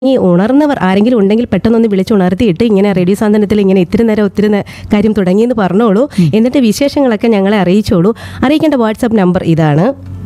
ഈ ഉണർന്നവർ ആരെങ്കിലും ഉണ്ടെങ്കിൽ പെട്ടെന്നൊന്ന് വിളിച്ച് ഉണർത്തിയിട്ട് ഇങ്ങനെ റേഡിയോ സാന്ത്വനത്തിൽ ഇങ്ങനെ ഇത്തിരി നേരം ഒത്തിരി നേ- കാര്യം തുടങ്ങിയെന്ന് പറഞ്ഞോളൂ എന്നിട്ട് വിശേഷങ്ങളൊക്കെ ഞങ്ങളെ അറിയിച്ചോളൂ അറിയിക്കേണ്ട വാട്സാപ്പ് നമ്പർ ഇതാണ്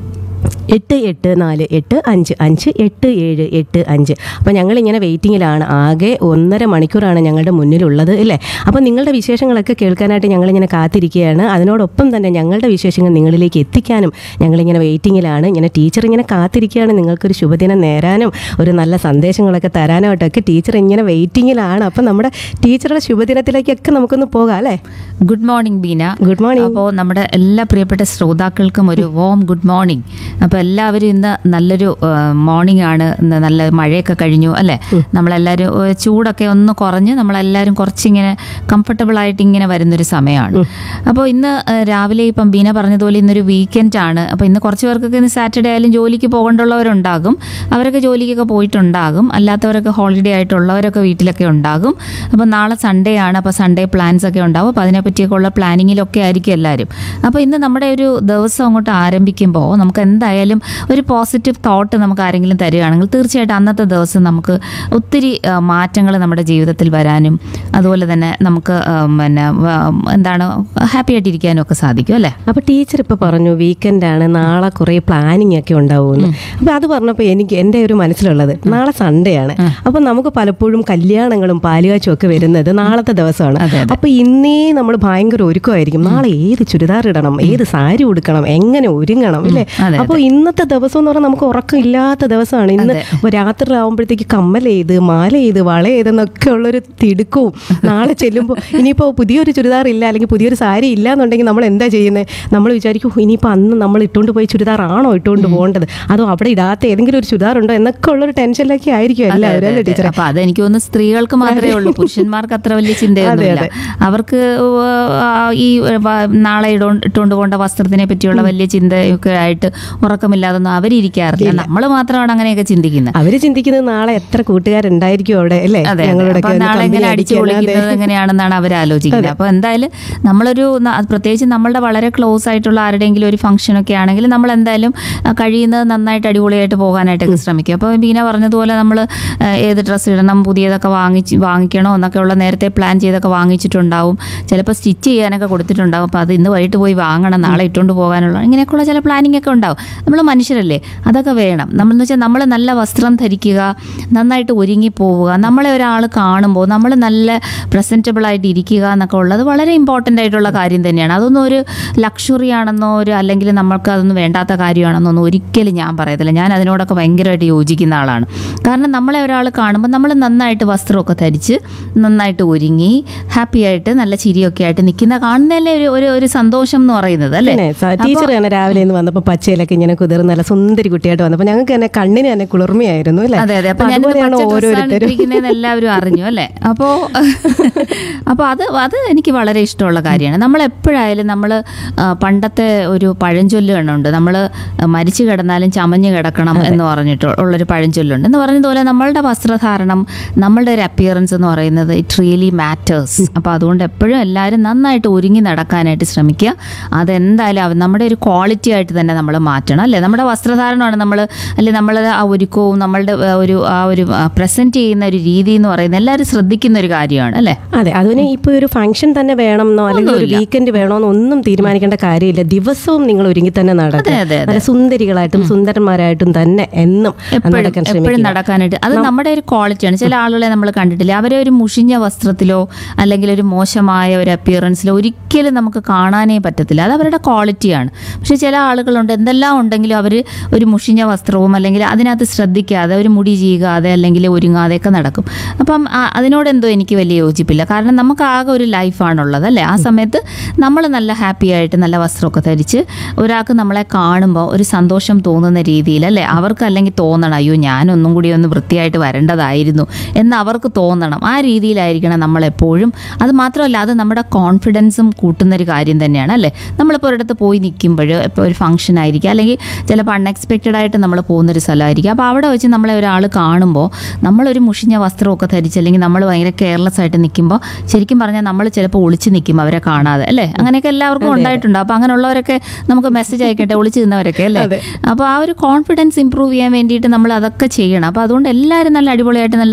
എട്ട് എട്ട് നാല് എട്ട് അഞ്ച് അഞ്ച് എട്ട് ഏഴ് എട്ട് അഞ്ച് അപ്പോൾ ഞങ്ങളിങ്ങനെ വെയിറ്റിങ്ങിലാണ് ആകെ ഒന്നര മണിക്കൂറാണ് ഞങ്ങളുടെ മുന്നിലുള്ളത് അല്ലേ അപ്പോൾ നിങ്ങളുടെ വിശേഷങ്ങളൊക്കെ കേൾക്കാനായിട്ട് ഞങ്ങളിങ്ങനെ കാത്തിരിക്കുകയാണ് അതിനോടൊപ്പം തന്നെ ഞങ്ങളുടെ വിശേഷങ്ങൾ നിങ്ങളിലേക്ക് എത്തിക്കാനും ഞങ്ങളിങ്ങനെ വെയിറ്റിങ്ങിലാണ് ഇങ്ങനെ ടീച്ചർ ഇങ്ങനെ കാത്തിരിക്കുകയാണ് നിങ്ങൾക്കൊരു ശുഭദിനം നേരാനും ഒരു നല്ല സന്ദേശങ്ങളൊക്കെ തരാനായിട്ടൊക്കെ ടീച്ചർ ഇങ്ങനെ വെയിറ്റിങ്ങിലാണ് അപ്പം നമ്മുടെ ടീച്ചറുടെ ശുഭദിനത്തിലേക്കൊക്കെ നമുക്കൊന്ന് പോകാം അല്ലേ good morning Beena good morning അപ്പോൾ നമ്മുടെ എല്ലാ പ്രിയപ്പെട്ട ശ്രോതാക്കൾക്കും ഒരു വോം ഗുഡ് മോർണിംഗ് അപ്പോൾ എല്ലാവരും ഇന്ന് നല്ലൊരു മോർണിംഗ് ആണ് ഇന്ന് നല്ല മഴയൊക്കെ കഴിഞ്ഞു അല്ലേ നമ്മളെല്ലാവരും ഏഹ്, ചൂടൊക്കെ ഒന്ന് കുറഞ്ഞ് നമ്മളെല്ലാവരും കുറച്ചിങ്ങനെ കംഫർട്ടബിൾ ആയിട്ട് ഇങ്ങനെ വരുന്നൊരു സമയമാണ് അപ്പോൾ ഇന്ന് ഏഹ്, രാവിലെ ഇപ്പം ബീന പറഞ്ഞതുപോലെ ഇന്നൊരു വീക്കെൻഡ് ആണ് അപ്പോൾ ഇന്ന് കുറച്ച് പേർക്കൊക്കെ ഇന്ന് സാറ്റർഡേ ആയാലും ജോലിക്ക് പോകേണ്ടുള്ളവരുണ്ടാകും അവരൊക്കെ ജോലിക്കൊക്കെ പോയിട്ടുണ്ടാകും അല്ലാത്തവരൊക്കെ ഹോളിഡേ ആയിട്ടുള്ളവരൊക്കെ വീട്ടിലൊക്കെ ഉണ്ടാകും അപ്പോൾ നാളെ സൺഡേ ആണ് അപ്പോൾ സൺഡേ പ്ലാൻസ് ഒക്കെ ഉണ്ടാവും അപ്പോൾ അതിനെപ്പറ്റിയൊക്കെ ഉള്ള പ്ലാനിങ്ങിലൊക്കെ ആയിരിക്കും എല്ലാവരും അപ്പോൾ ഇന്ന് നമ്മുടെ ഒരു ദിവസം അങ്ങോട്ട് ആരംഭിക്കുമ്പോൾ നമുക്ക് എന്തായാലും ഒരു പോസിറ്റീവ് തോട്ട് നമുക്ക് ആരെങ്കിലും തരികയാണെങ്കിൽ തീർച്ചയായിട്ടും അന്നത്തെ ദിവസം നമുക്ക് ഒത്തിരി മാറ്റങ്ങൾ നമ്മുടെ ജീവിതത്തിൽ വരാനും അതുപോലെ തന്നെ നമുക്ക് ആ, പിന്നെ വ- എന്താണ് ഹാപ്പി ആയിട്ടിരിക്കാനും ഒക്കെ സാധിക്കും അല്ലേ അപ്പൊ ടീച്ചർ ഇപ്പൊ പറഞ്ഞു വീക്കെൻഡ് ആണ് നാളെ കുറെ പ്ലാനിങ് ഒക്കെ ഉണ്ടാവുമെന്ന് അപ്പൊ അത് പറഞ്ഞപ്പോ എനിക്ക് എന്റെ ഒരു മനസ്സിലുള്ളത് നാളെ സൺഡേ ആണ് അപ്പൊ നമുക്ക് പലപ്പോഴും കല്യാണങ്ങളും പാലുകാച്ചും ഒക്കെ വരുന്നത് നാളത്തെ ദിവസമാണ് അതെ, അപ്പൊ ഇന്നേ നമ്മൾ ഭയങ്കര ഒരുക്കമായിരിക്കും നാളെ ഏത് ചുരിദാർ ഇടണം ഏത് സാരി ഉടുക്കണം എങ്ങനെ ഒരുങ്ങണം അല്ലേ അതെ, അപ്പൊ ഇന്നത്തെ ദിവസം എന്ന് പറഞ്ഞാൽ നമുക്ക് ഉറക്കം ഇല്ലാത്ത ദിവസമാണ് ഇന്ന് രാത്രി ആവുമ്പോഴത്തേക്ക് കമ്മൽ ചെയ്ത് മാല ചെയ്ത് വള ചെയ്തെന്നൊക്കെ ഉള്ളൊരു തിടുക്കവും നാളെ ചെല്ലുമ്പോൾ ഇനിയിപ്പോൾ പുതിയൊരു ചുരിദാർ ഇല്ല അല്ലെങ്കിൽ പുതിയൊരു സാരി ഇല്ല എന്നുണ്ടെങ്കിൽ നമ്മൾ എന്താ ചെയ്യുന്നത് നമ്മൾ വിചാരിക്കും "ഓ, ഇനിയിപ്പോൾ അന്ന് നമ്മൾ ഇട്ടുകൊണ്ട് പോയി ചുരിദാർ ആണോ ഇട്ടുകൊണ്ട് പോകേണ്ടത് അതോ അവിടെ ഇടാത്ത ഏതെങ്കിലും ഒരു ചുരിദാർ ഉണ്ടോ എന്നൊക്കെ ഉള്ളൊരു ടെൻഷനിലൊക്കെ ആയിരിക്കും എല്ലാവരും അല്ലേ ടീച്ചർ അപ്പൊ അതെനിക്ക് തോന്നുന്നു സ്ത്രീകൾക്ക് മാത്രമേ ഉള്ളൂ പുരുഷന്മാർക്ക് അത്ര വലിയ ചിന്തയൊന്നുമില്ല അവർക്ക് ആ, ഈ വ- നാളെ ഇടോ ഇട്ടുകൊണ്ട് പോകേണ്ട വസ്ത്രത്തിനെ പറ്റിയുള്ള വലിയ ചിന്തയൊക്കെ ആയിട്ട് ഉറക്കമില്ലാതൊന്നും അവരിയ്ക്കാറില്ല നമ്മൾ മാത്രമാണ് അങ്ങനെയൊക്കെ ചിന്തിക്കുന്നത് അവര് ചിന്തിക്കുന്നത് നാളെ എത്ര കൂട്ടുകാരുണ്ടായിരിക്കും അവിടെ അല്ലേ അതെ അതെ. ഞങ്ങളോടൊക്കെ അപ്പൊ ഒന്ന് നാളെ company എങ്ങനെ അടിച്ചു അടിക്കാൻ, അതെ. പൊളിക്കുന്നത് എങ്ങനെയാണെന്നാണ് അവർ ആലോചിക്കുന്നത് അപ്പൊ എന്തായാലും നമ്മളൊരു ന- പ്രത്യേകിച്ച് നമ്മളുടെ വളരെ ക്ലോസ് ആയിട്ടുള്ള ആരുടെയെങ്കിലും ഒരു ഫംഗ്ഷൻ ഒക്കെ ആണെങ്കിൽ നമ്മൾ എന്തായാലും ആ, കഴിയുന്നത് നന്നായിട്ട് അടിപൊളിയായിട്ട് പോകാനായിട്ടൊക്കെ ശ്രമിക്കും അപ്പോൾ ബീന പറഞ്ഞതുപോലെ നമ്മൾ ഏത് ഡ്രസ്സ് ഇടണം പുതിയതൊക്കെ വാങ്ങിച്ച് വാങ്ങിക്കണോ എന്നൊക്കെ ഉള്ള നേരത്തെ പ്ലാൻ ചെയ്തൊക്കെ വാങ്ങിച്ചിട്ടുണ്ടാവും ചിലപ്പോൾ സ്റ്റിച്ച് ചെയ്യാനൊക്കെ കൊടുത്തിട്ടുണ്ടാവും അപ്പോൾ അത് ഇന്ന് വൈകിട്ട് പോയി വാങ്ങണം നാളെ ഇട്ടുകൊണ്ട് പോകാനുള്ള ഇങ്ങനെയൊക്കെയുള്ള ചില പ്ലാനിങ് ഒക്കെ ഉണ്ടാവും നമ്മൾ മനുഷ്യരല്ലേ അതൊക്കെ വേണം നമ്മളെന്ന് വെച്ചാൽ നമ്മൾ നല്ല വസ്ത്രം ധരിക്കുക നന്നായിട്ട് ഒരുങ്ങി പോവുക നമ്മളെ ഒരാൾ കാണുമ്പോൾ നമ്മൾ നല്ല പ്രസൻറ്റബിൾ ആയിട്ട് ഇരിക്കുക എന്നൊക്കെ ഉള്ളത് വളരെ ഇമ്പോർട്ടൻ്റ് ആയിട്ടുള്ള കാര്യം തന്നെയാണ് അതൊന്നും ഒരു ലക്ഷറി ആണെന്നോ ഒരു അല്ലെങ്കിൽ നമ്മൾക്ക് അതൊന്നും വേണ്ടാത്ത കാര്യമാണെന്നോ ഒന്നും ഒരിക്കലും ഞാൻ പറയത്തില്ല ഞാൻ അതിനോടൊക്കെ ഭയങ്കരമായിട്ട് യോജിക്കുന്ന ആളാണ് കാരണം നമ്മളെ ഒരാൾ കാണുമ്പോൾ നമ്മൾ നന്നായിട്ട് വസ്ത്രമൊക്കെ ധരിച്ച് നന്നായിട്ട് ഒരുങ്ങി ഹാപ്പി ആയിട്ട് നല്ല ചിരിയൊക്കെ ആയിട്ട് നിൽക്കുന്ന കാണുന്നതല്ലേ ഒരു ഒരു ഒരു സന്തോഷം എന്ന് പറയുന്നത് അല്ലേ പിന്നെ സ- ടീച്ചർ തന്നെ രാവിലെ ഇന്ന് വന്നപ്പോൾ പച്ചയിലൊക്കെ ഇങ്ങനെ കുതിർന്ന് നല്ല സുന്ദരി കുട്ടിയായിട്ട് വന്നപ്പോൾ ഞങ്ങൾക്ക് തന്നെ കണ്ണിന് തന്നെ കുളിർമയായിരുന്നു അല്ലേ അതെ അതെ അപ്പൊ അപ്പൊ ഞാൻ അതുപോലെയാണ് ഓരോരുത്തരും ഇരിക്കുന്നതെന്ന് എല്ലാവരും അറിഞ്ഞു അല്ലേ അപ്പോ അപ്പൊ അത് അത് എനിക്ക് വളരെ ഇഷ്ടമുള്ള കാര്യമാണ് നമ്മൾ എപ്പോഴായാലും നമ്മൾ പണ്ടത്തെ ഒരു പഴഞ്ചൊല്ല് ഉണ്ട് നമ്മൾ മരിച്ചു കിടന്നാലും ചമഞ്ഞു കിടക്കണം എന്ന് പറഞ്ഞിട്ട് ഉള്ളൊരു പഴഞ്ചൊല്ലുണ്ട് എന്ന് പറഞ്ഞതുപോലെ നമ്മളുടെ വസ്ത്രധാരണം നമ്മളുടെ ഒരു അപ്പിയറൻസ് എന്ന് പറയുന്നത് ഇറ്റ് റിയലി മാറ്റേഴ്സ് അപ്പോൾ അതുകൊണ്ട് എപ്പോഴും എല്ലാവരും നന്നായിട്ട് ഒരുങ്ങി നടക്കാനായിട്ട് ശ്രമിക്കുക അതെന്തായാലും അവ- നമ്മുടെ ഒരു ക്വാളിറ്റി ആയിട്ട് തന്നെ നമ്മൾ മാറ്റണം അല്ലേ നമ്മുടെ വസ്ത്രധാരണമാണ് നമ്മൾ അല്ലെ നമ്മളുടെ ആ ഒരുക്കവും നമ്മളുടെ ആ, ഒരു ആ ഒരു പ്രസന്റ് ചെയ്യുന്ന ഒരു രീതി എന്ന് പറയുന്നത് എല്ലാവരും ശ്രദ്ധിക്കുന്ന ഒരു കാര്യമാണ് അല്ലേ അതെ അതിന് ഇപ്പൊ ഒരു ഫംഗ്ഷൻ തന്നെ വേണമെന്നോ അല്ലെങ്കിൽ ഒരു വീക്കെൻഡ് വേണമെന്നോ ഒന്നും തീരുമാനിക്കേണ്ട കാര്യമില്ല ദിവസവും നിങ്ങൾ ഒരുങ്ങി തന്നെ നടക്കുക അതെ, അതെ, അതെ. നല്ല സുന്ദരികളായിട്ടും സുന്ദരന്മാരായിട്ടും തന്നെ എന്നും എപ്പോഴും നടക്കാൻ എപ്പോഴും ശ്രമിക്കുക നടക്കാനായിട്ട് അത് നമ്മുടെ ഒരു ക്വാളിറ്റിയാണ് ചില ആളുകളെ നമ്മൾ കണ്ടിട്ടില്ല അവരെ ഒരു മുഷിഞ്ഞ വസ്ത്രത്തിലോ അല്ലെങ്കിൽ ഒരു മോശമായ ഒരു അപ്പിയറൻസിലോ ഒരിക്കലും നമുക്ക് കാണാനേ പറ്റത്തില്ല അത് അവരുടെ ക്വാളിറ്റിയാണ് പക്ഷെ ചില ആളുകളുണ്ട് എന്തെല്ലാം ഉണ്ടെങ്കിലും അവർ ഒരു മുഷിഞ്ഞ വസ്ത്രവും അല്ലെങ്കിൽ അതിനകത്ത് ശ്രദ്ധിക്കാതെ ഒരു മുടി ചെയ്യാതെ അല്ലെങ്കിൽ ഒരുങ്ങാതെയൊക്കെ നടക്കും അപ്പം ആ- അതിനോട് എന്തോ എനിക്ക് വലിയ യോജിപ്പില്ല കാരണം നമുക്ക് ആകെ ഒരു ലൈഫാണുള്ളത് അല്ലേ ആ സമയത്ത് നമ്മൾ നല്ല ഹാപ്പി ആയിട്ട് നല്ല വസ്ത്രമൊക്കെ ധരിച്ച് ഒരാൾക്ക് നമ്മളെ കാണുമ്പോൾ ഒരു സന്തോഷം തോന്നുന്ന രീതിയിൽ അല്ലേ അവർക്ക് അല്ലെങ്കിൽ തോന്നണം അയ്യോ ഞാനൊന്നും കൂടി ഒന്ന് വൃത്തിയായിട്ട് വരേണ്ടതായിരുന്നു എന്ന് അവർക്ക് തോന്നണം ആ രീതിയിലായിരിക്കണം നമ്മളെപ്പോഴും അത് മാത്രമല്ല അത് നമ്മുടെ കോൺഫിഡൻസും കൂട്ടുന്നൊരു കാര്യം തന്നെയാണ് അല്ലേ നമ്മളിപ്പോൾ ഒരിടത്ത് പോയി നിൽക്കുമ്പോൾ ഇപ്പോൾ ഒരു ഫംഗ്ഷൻ ആയിരിക്കും അല്ലെങ്കിൽ ചിലപ്പോൾ അൺഎക്സ്പെക്റ്റഡ് ആയിട്ട് നമ്മൾ പോകുന്നൊരു സ്ഥലമായിരിക്കും അപ്പോൾ അവിടെ വെച്ച് നമ്മളെ ഒരാൾ കാണുമ്പോൾ നമ്മളൊരു മുഷിഞ്ഞ വസ്ത്രമൊക്കെ ധരിച്ച് അല്ലെങ്കിൽ നമ്മൾ ഭയങ്കര കെയർലെസ് ആയിട്ട് നിൽക്കുമ്പോൾ ശരിക്കും പറഞ്ഞാൽ നമ്മൾ ചിലപ്പോൾ ഒളിച്ച് നിൽക്കും അവരെ കാണാതെ അല്ലേ അങ്ങനെയൊക്കെ എല്ലാവർക്കും ഉണ്ടായിട്ടുണ്ട് അപ്പോൾ അങ്ങനെയുള്ളവരൊക്കെ നമുക്ക് മെസ്സേജ് അയക്കട്ടെ ഒളിച്ച് നിന്നവരൊക്കെ അല്ലേ അപ്പോൾ ആ ഒരു കോൺഫിഡൻസ് ഇമ്പ്രൂവ് ചെയ്യാൻ വേണ്ടിയിട്ട് നമ്മൾ അതൊക്കെ ചെയ്യണം അപ്പോൾ അതുകൊണ്ട് എല്ലാവരും നല്ല അടിപൊളിയായിട്ട് നല്ല